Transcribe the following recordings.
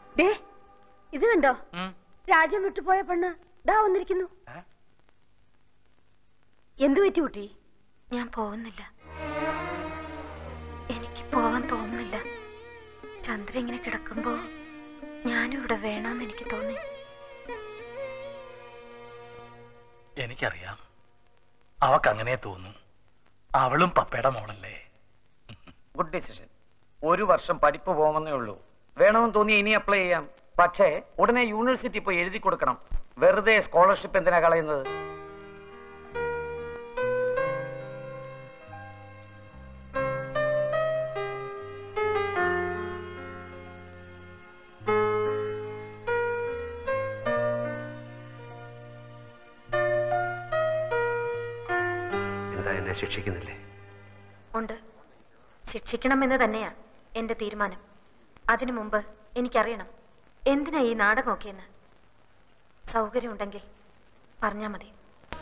ദേ ഇത് കണ്ടോ രാജ്യം വിട്ടുപോയ പെണ്ണ് ദാ വന്നിരിക്കുന്നു എന്തു പറ്റി കുട്ടി ഞാൻ പോകുന്നില്ല എനിക്ക് പോവാൻ തോന്നുന്നില്ല ചന്ദ്ര ഇങ്ങനെ കിടക്കുമ്പോ ഞാനും ഇവിടെ വേണമെന്ന് എനിക്ക് തോന്നി എനിക്കറിയാം അവക്ക് അങ്ങനെ തോന്നും അവളും പപ്പയുടെ മോളല്ലേ ഗുഡ് ഡിസിഷൻ ഒരു വർഷം പഠിപ്പ് പോകുമെന്നേ ഉള്ളൂ വേണമെന്ന് തോന്നി ഇനി അപ്ലൈ ചെയ്യാം പക്ഷേ ഉടനെ യൂണിവേഴ്സിറ്റി പോയി എഴുതി കൊടുക്കണം വെറുതെ സ്കോളർഷിപ്പ് എന്തിനാ കളയുന്നത് എന്താ എന്നെ ശിക്ഷിക്കുന്നില്ലേ ഉണ്ട് ശിക്ഷിക്കണമെന്ന് തന്നെയാ എന്റെ തീരുമാനം അതിനു മുമ്പ് എനിക്കറിയണം എന്തിനാ ഈ നാടകമൊക്കെയെന്ന് സൗകര്യമുണ്ടെങ്കിൽ പറഞ്ഞാ മതി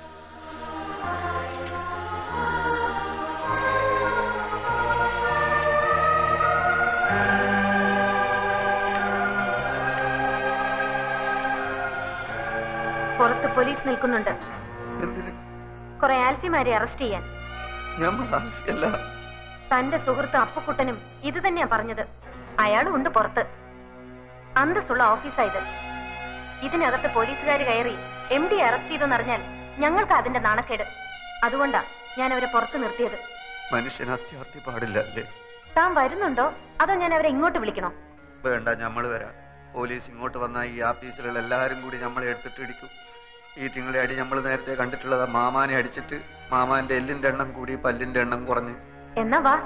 പുറത്ത് പോലീസ് നിൽക്കുന്നുണ്ട് എന്തിന് കുറെ ആൽഫിമാരെ അറസ്റ്റ് ചെയ്യാൻ ഞാൻ ആൽഫിയല്ല തന്റെ സുഹൃത്ത് അപ്പുക്കുട്ടനും ഇത് തന്നെയാ പറഞ്ഞത് അയാളും ഉണ്ട് പുറത്ത് അന്തസ്സുള്ള ഓഫീസാ ഇത് ഇതിനകത്ത് പോലീസുകാർ കയറി എം ഡി അറസ്റ്റ് ചെയ്തെന്നറിഞ്ഞാൽ ഞങ്ങൾക്ക് അതിന്റെ നാണക്കേട് അതുകൊണ്ടാ ഞാൻ അവരെ പുറത്ത് നിർത്തിയത് മനുഷ്യന് അത്യാർത്ഥി പാടില്ല അല്ലേ താൻ വരുന്നുണ്ടോ അതോ ഞാൻ അവരെ ഇങ്ങോട്ട് വിളിക്കണോ വേണ്ട ഞമ്മള് വരാം പോലീസ് ഇങ്ങോട്ട് വന്നാൽ ഈ ആഫീസിലുള്ള എല്ലാവരും കൂടി നമ്മളെ എടുത്തിട്ട് ഇടിക്കും ഈ തിങ്കളെ അടി നമ്മൾ നേരത്തെ കണ്ടിട്ടുള്ളതാ മാമാനെ അടിച്ചിട്ട് മാമാന്റെ എല്ലിന്റെ എണ്ണം കൂടി പല്ലിന്റെ എണ്ണം കുറഞ്ഞ് എന്നാ വാ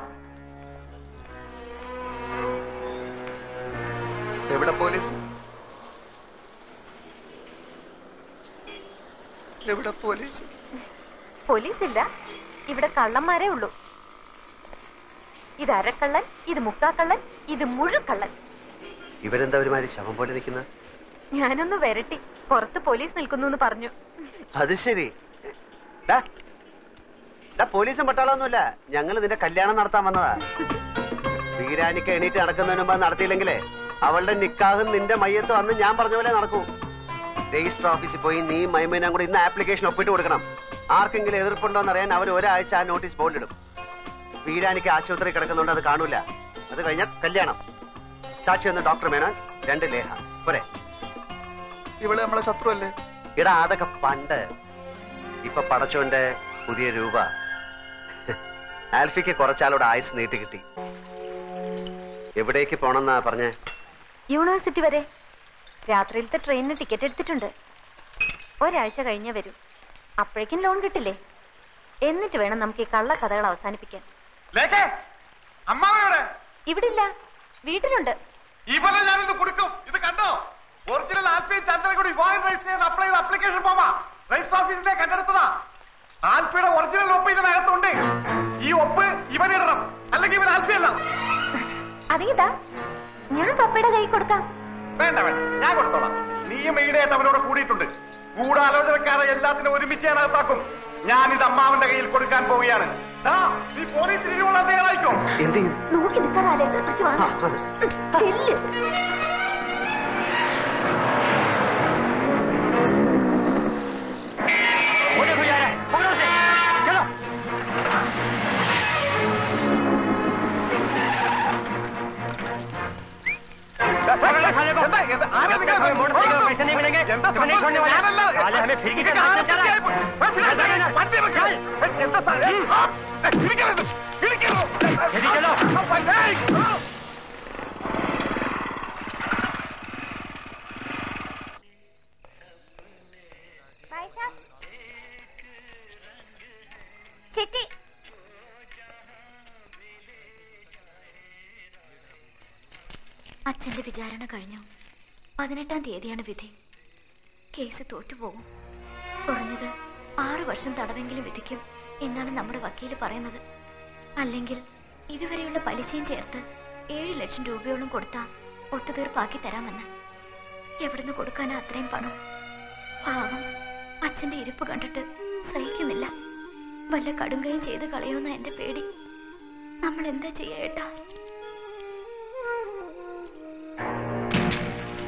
എവിടെ പോലീസ് എവിടെ പോലീസ് പോലീസ് ഇല്ല ഇവിടെ കള്ളന്മാരേ ഉള്ളൂ ഇത് അരക്കള്ളൻ ഇത് മുക്കാക്കള്ളൻ ഇത് മുഴുക്കള്ളൻ ഇവരെന്താ ഒരുമാതിരി ശവം പോലെ നിൽക്കുന്ന ഞാനൊന്ന് വരട്ടി പുറത്ത് പോലീസ് നിൽക്കുന്നു എന്ന് പറഞ്ഞു അത് ശരി ഡാ, ഡാ, പോലീസും പട്ടാളമൊന്നുമില്ല ഞങ്ങൾ നിന്റെ കല്യാണം നടത്താൻ വന്നതാ വീരാനിക്ക് എണീറ്റ് നടക്കുന്നതിന് മുമ്പ് അത് നടത്തിയില്ലെങ്കിലേ അവളുടെ നിക്കാഹും നിന്റെ മയ്യത്തും അന്ന് ഞാൻ പറഞ്ഞ പോലെ നടക്കൂ രജിസ്റ്റർ ഓഫീസിൽ പോയി നീ മൈമേനും കൂടി ഇന്ന് ആപ്ലിക്കേഷൻ ഒപ്പിട്ട് കൊടുക്കണം ആർക്കെങ്കിലും എതിർപ്പുണ്ടോ എന്നറിയാൻ അവർ ഒരാഴ്ച ആ നോട്ടീസ് ബോർഡിടും വീരാനിക്ക് ആശുപത്രി കിടക്കുന്നുണ്ട് അത് കാണൂല അത് കഴിഞ്ഞാൽ കല്യാണം സാക്ഷി ഒന്ന് ഡോക്ടർ മേനോൻ രണ്ട് ലേഹ പോരെ ഇവളെ നമ്മളെ ശത്രു അല്ലേ എടാ അതൊക്കെ പണ്ട് ഇപ്പൊ പടച്ചോന്റെ പുതിയ രൂപ ആൽഫിക്ക് കുറച്ചാളോട് ആയുസ് നീട്ടി കിട്ടി എവിടേക്ക് പോണെന്നാ പറഞ്ഞേ യൂണിവേഴ്സിറ്റി വരെ രാത്രിയിലത്തെ ട്രെയിനിന് ടിക്കറ്റ് എടുത്തിട്ടുണ്ട് ഒരാഴ്ച കഴിഞ്ഞേ വരൂ അപ്പോഴേക്കും ലോൺ കിട്ടില്ലേ എന്നിട്ട് വേണം നമുക്ക് ഈ കള്ള കഥകൾ അവസാനിപ്പിക്കാൻ അമ്മാവയുടെ ഇവിടെ ഇല്ല വീട്ടിലുണ്ട് ഈ പോലെ ഞാനിത് കൊടുക്കും ഇത് കണ്ടോ ഒറിജിനൽ ആൽഫി ചന്ദ്രൻ കൂടി വിവാഹം രജിസ്റ്റർ ചെയ്യാൻ അപ്ലൈ ചെയ്ത അപ്ലിക്കേഷൻ ഫോമാ രജിസ്റ്റർ ഓഫീസിന്റെ കണ്ടെടുത്തതാ ആൽഫിയുടെ ഒറിജിനൽ ഒപ്പ് ഇതിനകത്തുണ്ട് ഈ ഒപ്പ് ഇവനിടണം അല്ലെങ്കിൽ ഇവൻ ആൽഫി അല്ല അതേതാ ഞാൻ പപ്പയുടെ കൈ കൊടുക്കാം വേണ്ട വേണ്ട ഞാൻ കൊടുത്തോളാം നീയും ഈടായിട്ട് അവനോട് കൂടിയിട്ടുണ്ട് ഗൂഢാലോചനക്കാരെ എല്ലാത്തിനും ഒരുമിച്ച് ഞാൻ അകത്താക്കും ഞാൻ ഇത് അമ്മാവന്റെ കയ്യിൽ കൊടുക്കാൻ പോവുകയാണ് ആ, നീ പോലീസിന് ഇരുകൊള്ളാൻ തയ്യാറായിക്കോ എന്ത് നോക്കി നിൽക്കാറാലേ പിടിച്ച് വാ. ചെല്ല് पैसे नहीं मिलेंगे तुम्हें नहीं छोड़ने वाले साले हमें फिरकी का रास्ता चल रहा है ചിട്ടി അച്ഛന്റെ വിചാരണ കഴിഞ്ഞു പതിനെട്ടാം തീയതിയാണ് വിധി കേസ് തോറ്റുപോകും കുറഞ്ഞത് ആറു വർഷം തടവെങ്കിലും വിധിക്കും എന്നാണ് നമ്മുടെ വക്കീല് പറയുന്നത് അല്ലെങ്കിൽ ഇതുവരെയുള്ള പലിശയും ചേർത്ത് ഏഴ് ലക്ഷം രൂപയോളം കൊടുത്താ ഒത്തുതീർപ്പാക്കി തരാമെന്ന് എവിടുന്ന് കൊടുക്കാനാ അത്രയും പണം പാവം അച്ഛന്റെ ഇരിപ്പ് കണ്ടിട്ട് സഹിക്കുന്നില്ല വല്ല കടുങ്കയും ചെയ്ത് കളയുമെന്ന എന്റെ പേടി നമ്മൾ എന്താ ചെയ്യേട്ടാ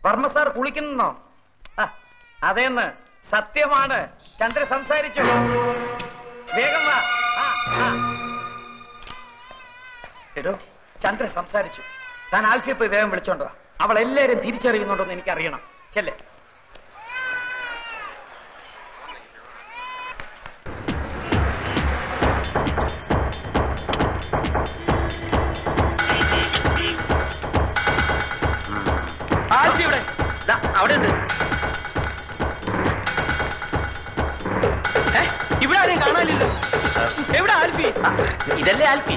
വർമ്മ സാർ കുളിക്കുന്നോ ആ, അതേന്ന് സത്യമാണ് ചന്ദ്ര സംസാരിച്ചു വേഗം വാ ആ, ആ. എടോ ചന്ദ്ര സംസാരിച്ചു താൻ ആൽഫിയെ പോയി വേഗം വിളിച്ചോണ്ടോ അവൾ എല്ലാരും തിരിച്ചറിയുന്നുണ്ടോന്ന് എനിക്കറിയണം ചെല്ലേ ആൽഫി ഇവിടെ ദാ, അവിടെ ഉണ്ട് ഏ, ഇവിടെ ആരെയും കാണാനില്ലല്ലോ എവിടെ ആൽഫി ഇതല്ലേ ആൽഫി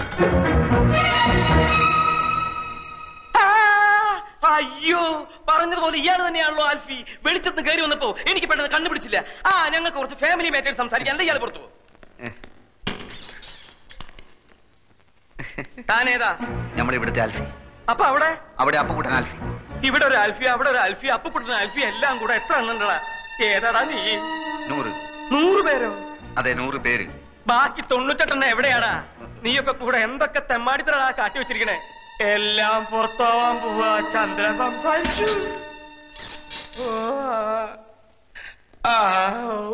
ആ, അയ്യോ പറഞ്ഞതുപോലെ ഇയാൾ തന്നെയാണല്ലോ ആൽഫി വെളിച്ചത്ത് കയറി വന്നപ്പോ എനിക്ക് പെട്ടെന്ന് കണ്ടുപിടിച്ചില്ല ആ ഞങ്ങൾക്ക് കുറച്ച് ഫാമിലി മാറ്റേഴ്സ് സംസാരിക്കാൻ എന്താ ഇയാൾ പുറത്തു പോകും താനേതാ നമ്മൾ ഇവിടുത്തെ ആൽഫി അപ്പൊ അവിടെ അവിടെ അപ്പുകുട്ടൻ ആൽഫി ഇവിടെ ഒരു ആൽഫി അവിടെ ഒരു ആൽഫി അപ്പുക്കുട്ടൻ ആൽഫി എല്ലാം കൂടെ എത്ര എണ്ണണ്ടടാ ഏതാടാ നീ നൂറ് നൂറ് പേരോ അതെ നൂറ് പേര് ബാക്കി തൊണ്ണൂറ്റെട്ടെണ്ണം എവിടെയാടാ നീയൊക്കെ കൂടെ എന്തൊക്കെ തെമ്മാടിത്തരടാ കാട്ടി വെച്ചിരിക്കണേ എല്ലാം പുറത്താവാൻ പോവാ ചന്ദ്രൻ സംസാരിച്ചു ഓ, ആ, ഓ.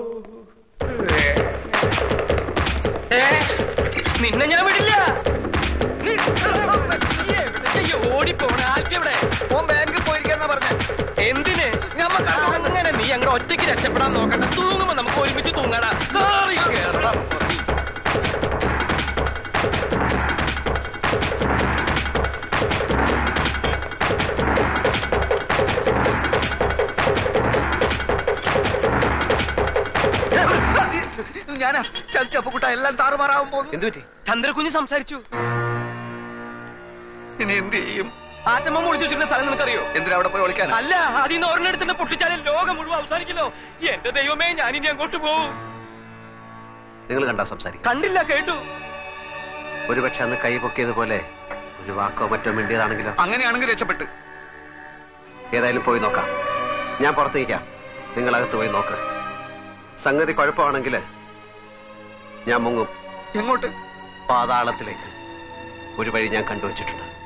ഏ, നിന്നെ ഞാൻ വിടില്ല നീ നീ എവിടേക്കാ ഈ ഓടിപ്പോണ ആൽഫി എവിടെ ഓൻ ബാങ്കിൽ പോയിരിക്കാന്നാ പറഞ്ഞേ എന്തിന് ഞമ്മക്ക് അങ്ങനെ നീ അങ്ങനെ ഒറ്റയ്ക്ക് രക്ഷപ്പെടാൻ നോക്കണ്ട തൂങ്ങുമ്പോ നമുക്ക് ഒരുമിച്ച് തൂങ്ങടാ കേറി കേറടാ പൊട്ടി. ഞാനാ ചതിച്ച അപ്പുകുട്ട എല്ലാം താറുമാറാവാൻ പോകുന്നു എന്തു പറ്റി ചന്ദ്രകുഞ്ഞ് സംസാരിച്ചു ഇനി എന്ത് ചെയ്യും ആറ്റമ്മ ഒളിച്ചു വെച്ചിരുന്ന സ്ഥലം നിനക്കറിയോ എന്തിനാ അവിടെ പോയി ഒളിക്കാനാ അല്ല അതിൽ നിന്ന് ഒരെണ്ണെടുത്തിന്റെ പൊട്ടിച്ചാലേ ലോകം മുഴുവൻ അവസാനിക്കല്ലോ എന്റെ ദൈവമേ ഞാൻ ഇനി അങ്ങോട്ട് പോവും നിങ്ങൾ കണ്ടാ സംസാരിക്കും കണ്ടില്ല കേട്ടു ഒരുപക്ഷെ അന്ന് കൈ പൊക്കിയതുപോലെ ഒരു വാക്കോ മറ്റോ മിണ്ടിയതാണെങ്കിലോ അങ്ങനെയാണെങ്കിൽ രക്ഷപ്പെട്ട് ഏതായാലും പോയി നോക്കാം ഞാൻ പുറത്ത് നിൽക്കാം നിങ്ങൾ അകത്ത് പോയി നോക്ക് സംഗതി കുഴപ്പമാണെങ്കിൽ ഞാൻ മുങ്ങും എങ്ങോട്ട് പാതാളത്തിലേക്ക് ഒരു വഴി ഞാൻ കണ്ടുവച്ചിട്ടുണ്ട്